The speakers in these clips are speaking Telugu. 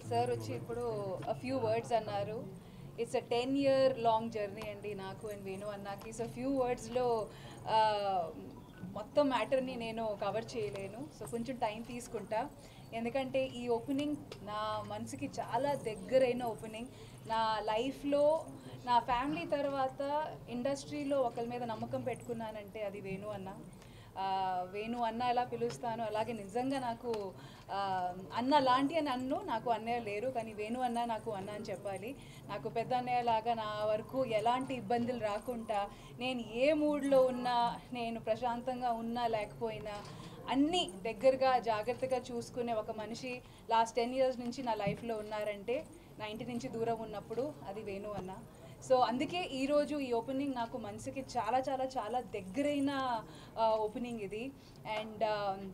సార్ వచ్చి ఇప్పుడు ఫ్యూ వర్డ్స్ అన్నారు it's a ten year long journey అండి నాకు అండ్ వేణు అన్నకి సో ఫ్యూ వర్డ్స్లో మొత్తం మ్యాటర్ని నేను కవర్ చేయలేను సో కొంచెం టైం తీసుకుంటా ఎందుకంటే ఈ ఓపెనింగ్ నా మనసుకి చాలా దగ్గరైన ఓపెనింగ్ నా లైఫ్లో నా ఫ్యామిలీ తర్వాత ఇండస్ట్రీలో ఒకరి మీద నమ్మకం పెట్టుకున్నానంటే అది వేణు అన్న ఆ, వేణు అన్న ఎలా పిలుస్తాను అలాగే నిజంగా నాకు ఆ, అన్న లాంటి అని అన్ను నాకు అన్నయ్య లేరు కానీ వేణు అన్న నాకు అన్న అని చెప్పాలి నాకు పెద్ద అన్నయ్య లాగా నా వరకు ఎలాంటి ఇబ్బందులు రాకుండా నేను ఏ మూడ్లో ఉన్నా నేను ప్రశాంతంగా ఉన్నా లేకపోయినా అన్నీ దగ్గరగా జాగ్రత్తగా చూసుకునే ఒక మనిషి లాస్ట్ టెన్ ఇయర్స్ నుంచి నా లైఫ్లో ఉన్నారంటే నా ఇంటి నుంచి దూరం ఉన్నప్పుడు అది వేణు అన్న సో అందుకే ఈరోజు ఈ ఓపెనింగ్ నాకు మనసుకి చాలా చాలా చాలా దగ్గరైన ఓపెనింగ్ ఇది అండ్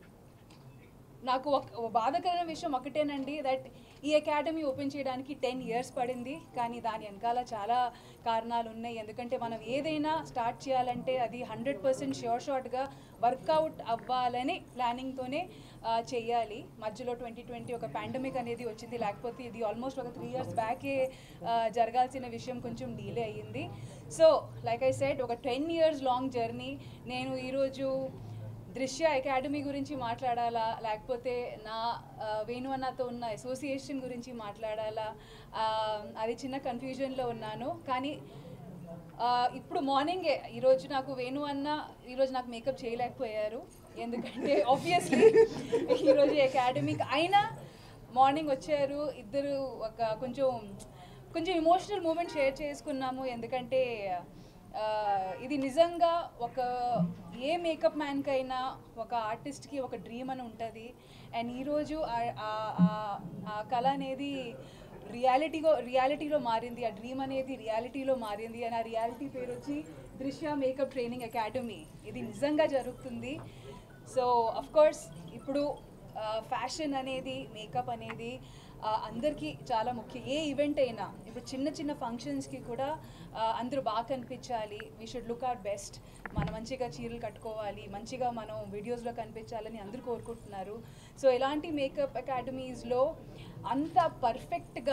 నాకు ఒక బాధాకరమైన విషయం ఒకటేనండి దట్ ఈ అకాడమీ ఓపెన్ చేయడానికి టెన్ ఇయర్స్ పడింది కానీ దాని వెనకాల చాలా కారణాలు ఉన్నాయి ఎందుకంటే మనం ఏదైనా స్టార్ట్ చేయాలంటే అది హండ్రెడ్ పర్సెంట్ షోర్ షార్ట్గా వర్కౌట్ అవ్వాలని ప్లానింగ్తోనే చేయాలి మధ్యలో ట్వంటీ ట్వంటీ ఒక పాండమిక్ అనేది వచ్చింది లేకపోతే ఇది ఆల్మోస్ట్ ఒక త్రీ ఇయర్స్ బ్యాకే జరగాల్సిన విషయం కొంచెం డీలే అయ్యింది సో లైక్ ఐ సెడ్ ఒక టెన్ ఇయర్స్ లాంగ్ జర్నీ నేను ఈరోజు దృశ్య అకాడమీ గురించి మాట్లాడాలా లేకపోతే నా ఆ, వేణు అన్నతో ఉన్న అసోసియేషన్ గురించి మాట్లాడాలా ఆ, అది చిన్న కన్ఫ్యూజన్లో ఉన్నాను కానీ ఆ, ఇప్పుడు మార్నింగే ఈరోజు నాకు వేణు అన్న ఈరోజు నాకు మేకప్ చేయలేకపోయారు ఎందుకంటే ఆబ్వియస్లీ ఈరోజు అకాడమీకి అయినా మార్నింగ్ వచ్చారు ఇద్దరు ఒక కొంచెం కొంచెం ఇమోషనల్ మూమెంట్ షేర్ చేసుకున్నాము ఎందుకంటే ఆ, ఇది నిజంగా ఒక ఏ మేకప్ మ్యాన్కైనా ఒక ఆర్టిస్ట్కి ఒక డ్రీమ్ అని ఉంటుంది అండ్ ఈరోజు ఆ- ఆ- ఆ- ఆ కళ అనేది రియాలిటీగా రియాలిటీలో మారింది ఆ డ్రీమ్ అనేది రియాలిటీలో మారింది అండ్ ఆ రియాలిటీ పేరు వచ్చి దృశ్య మేకప్ ట్రైనింగ్ అకాడమీ ఇది నిజంగా జరుగుతుంది సో అఫ్ కోర్స్ ఇప్పుడు ఫ్యాషన్ అనేది మేకప్ అనేది ఆ, అందరికీ చాలా ముఖ్యం ఏ ఈవెంట్ అయినా ఇప్పుడు చిన్న చిన్న ఫంక్షన్స్కి కూడా ఆ, అందరూ బాగా కనిపించాలి we should look out best మనం మంచిగా చీరలు కట్టుకోవాలి మంచిగా మనం వీడియోస్లో కనిపించాలని అందరూ కోరుకుంటున్నారు సో ఇలాంటి మేకప్ అకాడమీస్లో అంత పర్ఫెక్ట్గా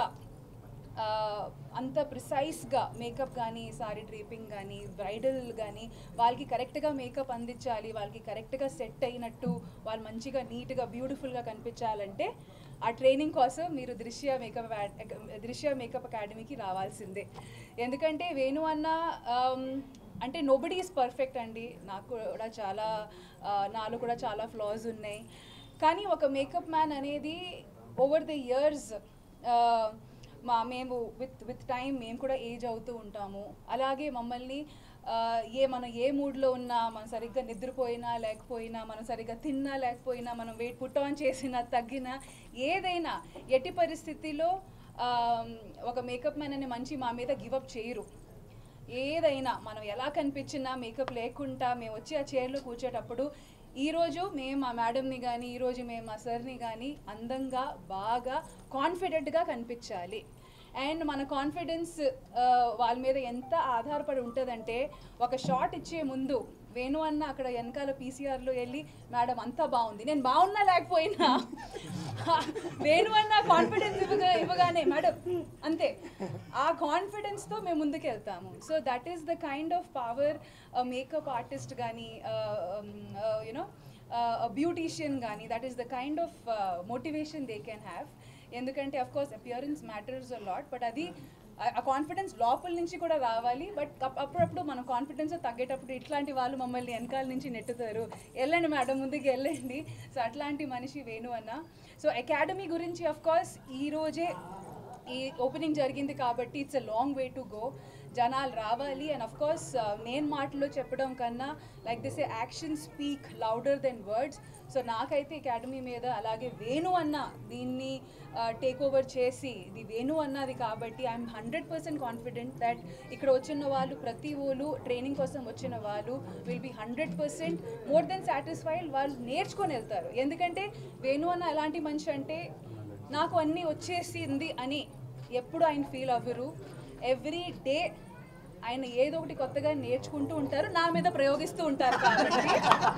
ఆ, అంత ప్రిసైజ్గా మేకప్ కానీ సారీ డ్రేపింగ్ కానీ బ్రైడల్ కానీ వాళ్ళకి కరెక్ట్గా మేకప్ అందించాలి వాళ్ళకి కరెక్ట్గా సెట్ అయినట్టు వాళ్ళు మంచిగా నీట్గా బ్యూటిఫుల్గా కనిపించాలంటే ఆ ట్రైనింగ్ కోసం మీరు దృశ్య మేకప్ దృశ్య మేకప్ అకాడమీకి రావాల్సిందే ఎందుకంటే వేణు అన్న ఆమ్, అంటే నోబడీ ఈజ్ పర్ఫెక్ట్ అండి నాకు కూడా చాలా ఆ, నాలో కూడా చాలా ఫ్లాస్ ఉన్నాయి కానీ ఒక మేకప్ మ్యాన్ అనేది ఓవర్ ద ఇయర్స్ మా మేము విత్ విత్ టైం మేము కూడా ఏజ్ అవుతూ ఉంటాము అలాగే మమ్మల్ని ఆ, ఏ మనం ఏ మూడ్లో ఉన్నా మనం సరిగ్గా నిద్రపోయినా లేకపోయినా మనం సరిగ్గా తిన్నా లేకపోయినా మనం వెయిట్ పుట్ ఆన్ చేసినా తగ్గినా ఏదైనా ఎట్టి పరిస్థితిలో ఆ, ఒక మేకప్ మ్యాన్ అనే మంచి మా మీద గివప్ చేయరు ఏదైనా మనం ఎలా కనిపించినా మేకప్ లేకుండా మేము వచ్చి ఆ చైర్లో కూర్చేటప్పుడు ఈరోజు మేము మా మేడంని కానీ ఈరోజు మేము మా సార్ని కానీ అందంగా బాగా కాన్ఫిడెంట్గా కనిపించాలి అండ్ మన కాన్ఫిడెన్స్ వాళ్ళ మీద ఎంత ఆధారపడి ఉంటుందంటే ఒక షాట్ ఇచ్చే ముందు వేణు అన్న అక్కడ వెనకాల పీసీఆర్లో వెళ్ళి మేడం అంతా బాగుంది నేను బాగున్నా లేకపోయినా వేణు అన్న కాన్ఫిడెన్స్ ఇవ్వగా ఇవ్వగానే మేడం అంతే ఆ కాన్ఫిడెన్స్తో మేము ముందుకు వెళ్తాము so that is the kind of power makeup artist కానీ యునో బ్యూటీషియన్ కానీ that is the kind of motivation they can have ఎందుకంటే of course appearance matters a lot but అది ఆ- ఆ కాన్ఫిడెన్స్ లోపల నుంచి కూడా రావాలి బట్ అప్- అప్పుడప్పుడు మన కాన్ఫిడెన్స్ తగ్గేటప్పుడు ఇట్లాంటి వాళ్ళు మమ్మల్ని వెనకాల నుంచి నెట్టుతారు వెళ్ళండి మేడం ముందుకు వెళ్ళండి సో అట్లాంటి మనిషి వేణు అన్న సో అకాడమీ గురించి అఫ్ కోర్స్ ఈ రోజే ఈ ఓపెనింగ్ జరిగింది కాబట్టి it's a long way to go జనాలు రావాలి అండ్ అఫ్ కోర్స్ నేను మాటలో చెప్పడం కన్నా like this action speak louder than words so నాకైతే అకాడమీ మీద అలాగే వేణు అన్న దీన్ని టేక్ ఓవర్ చేసి ఇది వేణు అన్నది కాబట్టి I'm hundred percent confident that ఇక్కడ వచ్చిన వాళ్ళు ప్రతి ఓళ్ళు ట్రైనింగ్ కోసం వచ్చిన వాళ్ళు will be hundred percent more than satisfied వాళ్ళు నేర్చుకొని వెళ్తారు ఎందుకంటే వేణు అన్న ఎలాంటి మనిషి అంటే నాకు అన్నీ వచ్చేసింది అని ఎప్పుడు ఆయన ఫీల్ అవ్వరు ఎవ్రీ డే ఆయన ఏదో ఒకటి కొత్తగా నేర్చుకుంటూ ఉంటారు నా మీద ప్రయోగిస్తూ ఉంటారు కాబట్టి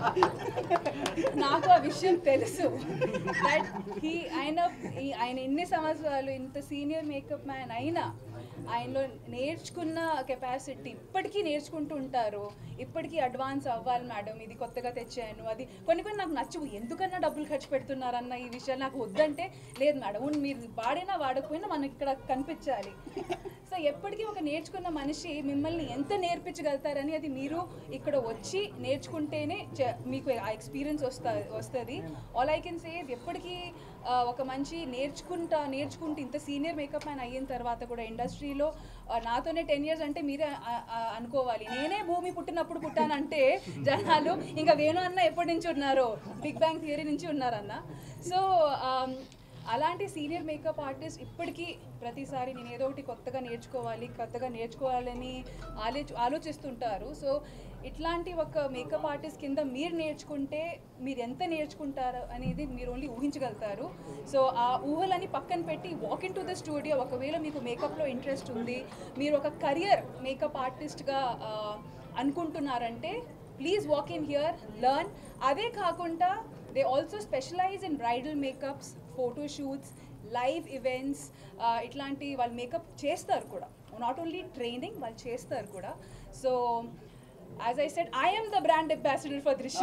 నాకు ఆ విషయం తెలుసు దట్ హీ ఆయన ఈ- ఆయన ఎన్ని సంవత్సరాలు ఇంత సీనియర్ మేకప్ మ్యాన్ అయినా ఆయనలో నేర్చుకున్న కెపాసిటీ ఇప్పటికీ నేర్చుకుంటూ ఉంటారు ఇప్పటికీ అడ్వాన్స్ అవ్వాలి మేడం ఇది కొత్తగా తెచ్చాను అది కొన్ని కొన్ని నాకు నచ్చవు ఎందుకన్నా డబ్బులు ఖర్చు పెడుతున్నారన్న ఈ విషయాలు నాకు వద్దంటే లేదు మేడం ఉన్ మీరు వాడినా వాడకపోయినా మనకి ఇక్కడ కనిపించాలి సో ఎప్పటికీ ఒక నేర్చుకున్న మనిషి మిమ్మల్ని ఎంత నేర్పించగలుగుతారని అది మీరు ఇక్కడ వచ్చి నేర్చుకుంటేనే చ- మీకు ఆ ఎక్స్పీరియన్స్ వస్తా వస్తుంది ఆల్ ఐ కెన్ సే ఎప్పటికీ ఆ, ఒక మంచి నేర్చుకుంటా నేర్చుకుంటూ ఇంత సీనియర్ మేకప్ మ్యాన్ అయిన తర్వాత కూడా ఇండస్ట్రీలో నాతోనే టెన్ ఇయర్స్ అంటే మీరే ఆ- ఆ- అనుకోవాలి నేనే భూమి పుట్టినప్పుడు పుట్టానంటే జనాలు ఇంకా వేణు అన్న ఎప్పటి నుంచి ఉన్నారు బిగ్ బ్యాంగ్ థియరీ నుంచి ఉన్నారన్న సో అలాంటి సీనియర్ మేకప్ ఆర్టిస్ట్ ఇప్పటికీ ప్రతిసారి నేను ఏదో ఒకటి కొత్తగా నేర్చుకోవాలి కొత్తగా నేర్చుకోవాలని ఆలోచి ఆలోచిస్తుంటారు సో ఇట్లాంటి ఒక మేకప్ ఆర్టిస్ట్ కింద మీరు నేర్చుకుంటే మీరు ఎంత నేర్చుకుంటారు అనేది మీరు ఓన్లీ ఊహించగలుగుతారు సో ఆ ఊహలని పక్కన పెట్టి walk into the studio ఒకవేళ మీకు మేకప్లో ఇంట్రెస్ట్ ఉంది మీరు ఒక కెరియర్ మేకప్ ఆర్టిస్ట్గా అనుకుంటున్నారంటే please walk in here learn అదే కాకుండా they also specialize in bridal makeups photo shoots live events ఇట్లాంటి వాళ్ళు మేకప్ చేస్తారు కూడా నాట్ ఓన్లీ ట్రైనింగ్ వాళ్ళు చేస్తారు కూడా so as I said I'm the brand ambassador for Drishya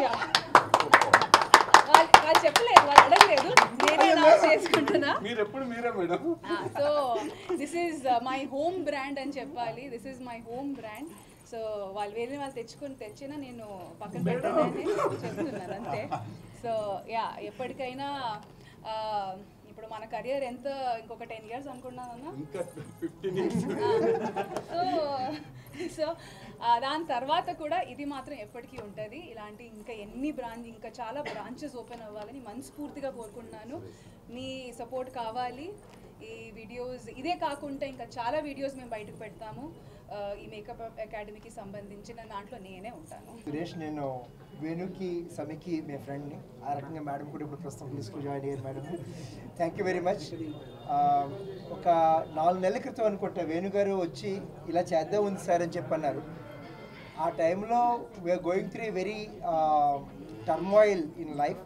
వాళ్ళు వాళ్ళు చెప్పలేదు వాళ్ళు అడగలేదు నేనే అనౌన్స్ చేసుకుంటున్నా మీరు ఎప్పుడు మీరే madam so this is my home brand అని చెప్పాలి this is my home brand so వాళ్ళు వేరే వాళ్ళు తెచ్చుకొని తెచ్చినా నేను పక్కన పెట్టానని చెప్తున్నాను అంతే సో యా ఎప్పటికైనా ఆ, ఇప్పుడు మన కెరియర్ ఎంత ఇంకొక టెన్ ఇయర్స్ అనుకున్నానన్నా ఇంకా ఫిఫ్టీన్ ఇయర్స్ సో సో ఆ, దాని తర్వాత కూడా ఇది మాత్రం ఎప్పటికీ ఉంటుంది ఇలాంటి ఇంకా ఎన్ని బ్రాంచ్ ఇంకా చాలా బ్రాంచెస్ ఓపెన్ అవ్వాలని మనస్ఫూర్తిగా కోరుకుంటున్నాను మీ సపోర్ట్ కావాలి ఈ వీడియోస్ ఇదే కాకుండా ఇంకా చాలా వీడియోస్ మేము బయటకు పెడతాము ఆ, ఈ మేకప్ అకాడమీకి సంబంధించిన దాంట్లో నేనే ఉంటాను సురేష్ నేను వేణుకి సమికి మీ ఫ్రెండ్ని ఆ రకంగా మేడం కూడా ఇప్పుడు ప్రస్తుతం ప్లీజ్లో జాయిన్ అయ్యారు madam thank you very much ఒక నాలుగు నెలల క్రితం అనుకుంటా వేణు గారు వచ్చి ఇలా చేద్దాం ఉంది సార్ అని చెప్పి అన్నారు ఆ టైంలో we're going through very turmoil in life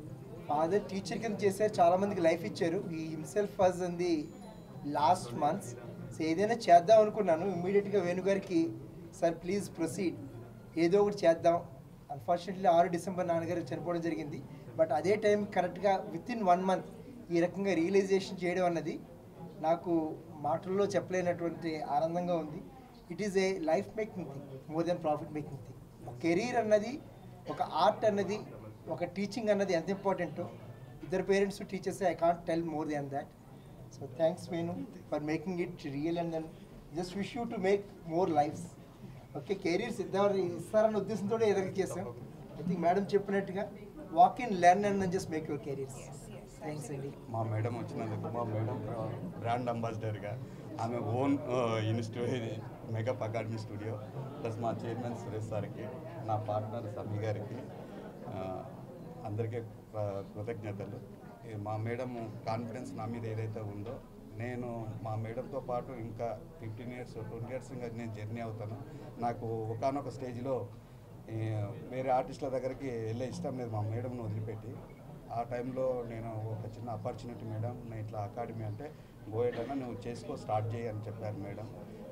father teacher కింద చేశారు చాలామందికి లైఫ్ ఇచ్చారు ఈ himself was in the last months so ఏదైనా చేద్దాం అనుకున్నాను ఇమీడియట్గా వేణుగారికి సార్ ప్లీజ్ ప్రొసీడ్ ఏదో ఒకటి చేద్దాం అన్ఫార్చునేట్లీ ఆరు డిసెంబర్ నాన్నగారు చనిపోవడం జరిగింది బట్ అదే టైం కరెక్ట్గా విత్ ఇన్ వన్ మంత్ ఈ రకంగా రియలైజేషన్ చేయడం అన్నది నాకు మాటల్లో చెప్పలేనటువంటి ఆనందంగా ఉంది it is a life making thing more than profit making thing ఒక కెరీర్ అన్నది ఒక ఆర్ట్ అన్నది ఒక టీచింగ్ అన్నది ఎంత ఇంపార్టెంటో ఇద్దరు parents teachers I can't tell more than that so thanks Venu for making it real and then just wish you to make more lifes okay careers ఇద్దరు ఇస్తారన్న ఉద్దేశంతో ఎదురు చేసాం ఐ థింక్ మేడం చెప్పినట్టుగా walk in learn and then just make your careers thanks అండి మా మేడం వచ్చినందుకు మా మేడం బ్రాండ్ అంబాసిడర్గా ఆమె own institute makeup academy studio plus మా చైర్మన్ సురేష్ సార్కి నా పార్ట్నర్ సమీ గారికి ఆ, అందరికీ ప్ర- కృతజ్ఞతలు ఈ మా మేడం కాన్ఫిడెన్స్ నా మీద ఏదైతే ఉందో నేను మా మేడంతో పాటు ఇంకా ఫిఫ్టీన్ ఇయర్స్ ట్వంటీ ఇయర్స్ ఇంకా నేను జర్నీ అవుతాను నాకు ఒకనొక స్టేజ్లో ఈ వేరే ఆర్టిస్టుల దగ్గరికి వెళ్ళే ఇష్టం లేదు మా మేడంను వదిలిపెట్టి ఆ టైంలో నేను ఒక చిన్న ఆపర్చునిటీ మేడం నేను ఇట్లా అకాడమీ అంటే గోయేటన్నా నువ్వు చేసుకో స్టార్ట్ చేయి అని చెప్పారు మేడం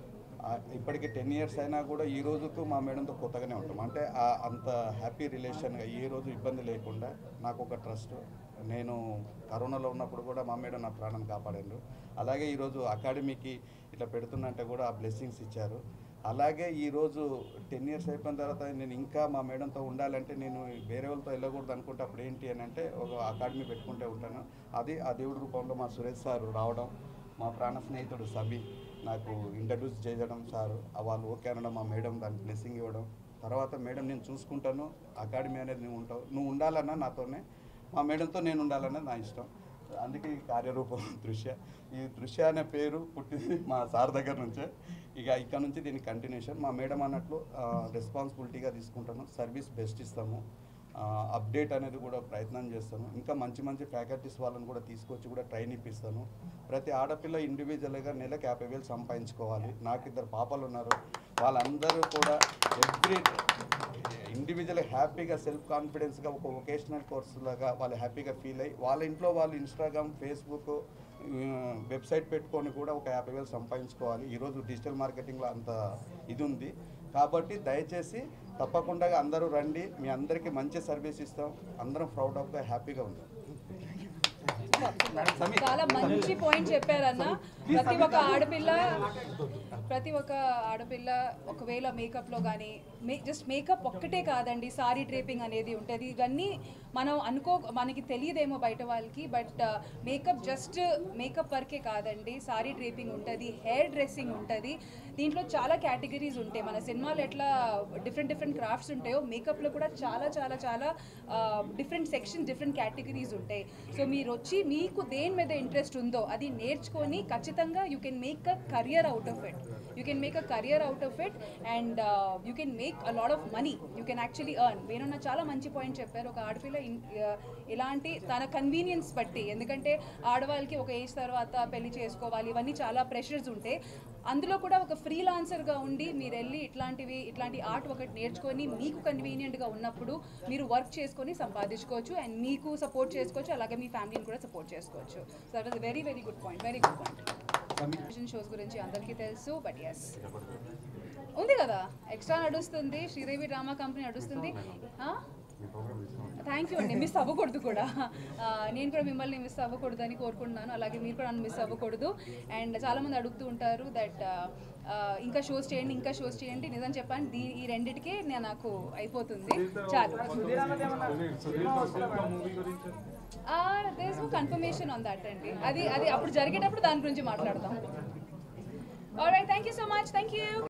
ఆ, ఇప్పటికి టెన్ ఇయర్స్ అయినా కూడా ఈ రోజుకు మా మేడంతో కొత్తగానే ఉంటాం అంటే ఆ అంత హ్యాపీ రిలేషన్గా ఏ రోజు ఇబ్బంది లేకుండా నాకు ఒక ట్రస్ట్ నేను కరోనాలో ఉన్నప్పుడు కూడా మా మేడం నా ప్రాణం కాపాడారు అలాగే ఈరోజు అకాడమీకి ఇట్లా పెడుతున్నంటే కూడా ఆ బ్లెస్సింగ్స్ ఇచ్చారు అలాగే ఈరోజు టెన్ ఇయర్స్ అయిపోయిన తర్వాత నేను ఇంకా మా మేడంతో ఉండాలంటే నేను వేరే వాళ్ళతో వెళ్ళకూడదు అనుకుంటే అప్పుడు ఏంటి అని అంటే ఒక అకాడమీ పెట్టుకుంటే ఉంటాను అది ఆ దేవుడి రూపంలో మా సురేష్ సార్ రావడం మా ప్రాణ స్నేహితుడు సబి నాకు ఇంట్రడ్యూస్ చేయడం సారు ఆ వాళ్ళు ఓకే అనడం మా మేడం దానికి బ్లెస్సింగ్ ఇవ్వడం తర్వాత మేడం నేను చూసుకుంటాను అకాడమీ అనేది నువ్వు ఉంటావు నువ్వు ఉండాలన్నా నాతోనే మా మేడంతో నేను ఉండాలన్నది నా ఇష్టం అందుకే ఈ కార్యరూపం దృశ్య ఈ దృశ్య అనే పేరు పుట్టింది మా సార్ దగ్గర నుంచే ఇక ఇక్కడ నుంచి దీని కంటిన్యూషన్ మా మేడం అన్నట్లు రెస్పాన్సిబిలిటీగా తీసుకుంటాను సర్వీస్ బెస్ట్ ఇస్తాము అప్డేట్ అనేది కూడా ప్రయత్నం చేస్తాను ఇంకా మంచి మంచి ఫ్యాకల్టీస్ వాళ్ళని కూడా తీసుకొచ్చి కూడా ట్రైన్ ఇప్పిస్తాను ప్రతి ఆడపిల్ల ఇండివిజువల్గా నెలకు యాభై వేలు సంపాదించుకోవాలి నాకు ఇద్దరు పాపలు ఉన్నారు వాళ్ళందరూ కూడా ఎవ్రీ ఇండివిజువల్ హ్యాపీగా సెల్ఫ్ కాన్ఫిడెన్స్గా ఒక వొకేషనల్ కోర్స్ లాగా వాళ్ళు హ్యాపీగా ఫీల్ అయ్యి వాళ్ళ ఇంట్లో వాళ్ళు ఇన్స్టాగ్రామ్ ఫేస్బుక్ వెబ్సైట్ పెట్టుకొని కూడా ఒక యాభై వేలు సంపాదించుకోవాలి ఈరోజు డిజిటల్ మార్కెటింగ్లో అంత ఇది ఉంది కాబట్టి దయచేసి తప్పకుండా అందరూ రండి మీ అందరికీ మంచి సర్వీస్ ఇస్తాం అందరం ప్రౌడ్ ఆఫ్గా హ్యాపీగా ఉంటాం చాలా మంచి పాయింట్ చెప్పారన్న ప్రతి ఒక్క ఆడపిల్ల ప్రతి ఒక్క ఆడపిల్ల ఒకవేళ మేకప్లో కానీ మే జస్ట్ మేకప్ ఒక్కటే కాదండి సారీ డ్రేపింగ్ అనేది ఉంటుంది ఇవన్నీ మనం అనుకో మనకి తెలియదేమో బయట వాళ్ళకి బట్ మేకప్ జస్ట్ మేకప్ వరకే కాదండి సారీ డ్రేపింగ్ ఉంటుంది హెయిర్ డ్రెస్సింగ్ ఉంటుంది దీంట్లో చాలా కేటగిరీస్ ఉంటాయి మన సినిమాలో ఎట్లా డిఫరెంట్ డిఫరెంట్ క్రాఫ్ట్స్ ఉంటాయో మేకప్లో కూడా చాలా చాలా చాలా డిఫరెంట్ సెక్షన్ డిఫరెంట్ కేటగిరీస్ ఉంటాయి సో మీరు వచ్చి మీకు దేని మీద ఇంట్రెస్ట్ ఉందో అది నేర్చుకొని ఖచ్చితంగా you can make a career out of it you can make a career out of it and you can make a lot of money you can actually earn వేణున్న చాలా మంచి పాయింట్ చెప్పారు ఒక ఆడపిల్ల ఇన్- uh, ఇలాంటి తన కన్వీనియన్స్ బట్టి ఎందుకంటే ఆడవాళ్ళకి ఒక ఏజ్ తర్వాత పెళ్లి చేసుకోవాలి ఇవన్నీ చాలా ప్రెషర్స్ ఉంటాయి అందులో కూడా ఒక ఫ్రీలాన్సర్గా ఉండి మీరు వెళ్ళి ఇట్లాంటివి ఇట్లాంటి ఆర్ట్ ఒకటి నేర్చుకొని మీకు కన్వీనియంట్గా ఉన్నప్పుడు మీరు వర్క్ చేసుకొని సంపాదించుకోవచ్చు అండ్ మీకు సపోర్ట్ చేసుకోవచ్చు అలాగే మీ ఫ్యామిలీని కూడా సపోర్ట్ చేసుకోవచ్చు so that was very very good point very good point television shows గురించి అందరికీ తెలుసు బట్ ఎస్ ఉంది కదా ఎక్స్ట్రా నడుస్తుంది శ్రీదేవి డ్రామా కంపెనీ నడుస్తుంది థ్యాంక్ యూ అండి మిస్ అవ్వకూడదు కూడా ఆ, నేను కూడా మిమ్మల్ని మిస్ అవ్వకూడదు అని కోరుకుంటున్నాను అలాగే మీరు కూడా నన్ను మిస్ అవ్వకూడదు అండ్ చాలామంది అడుగుతూ ఉంటారు దట్ ఇంకా షోస్ చేయండి ఇంకా షోస్ చేయండి నిజం చెప్పాను దీ ఈ రెండిటికే నేను నాకు అయిపోతుంది చాలు దేస్ కన్ఫర్మేషన్ ఆన్ దట్ అండి అది అది అప్పుడు జరిగేటప్పుడు దాని గురించి మాట్లాడదాం all right thank you so much thank you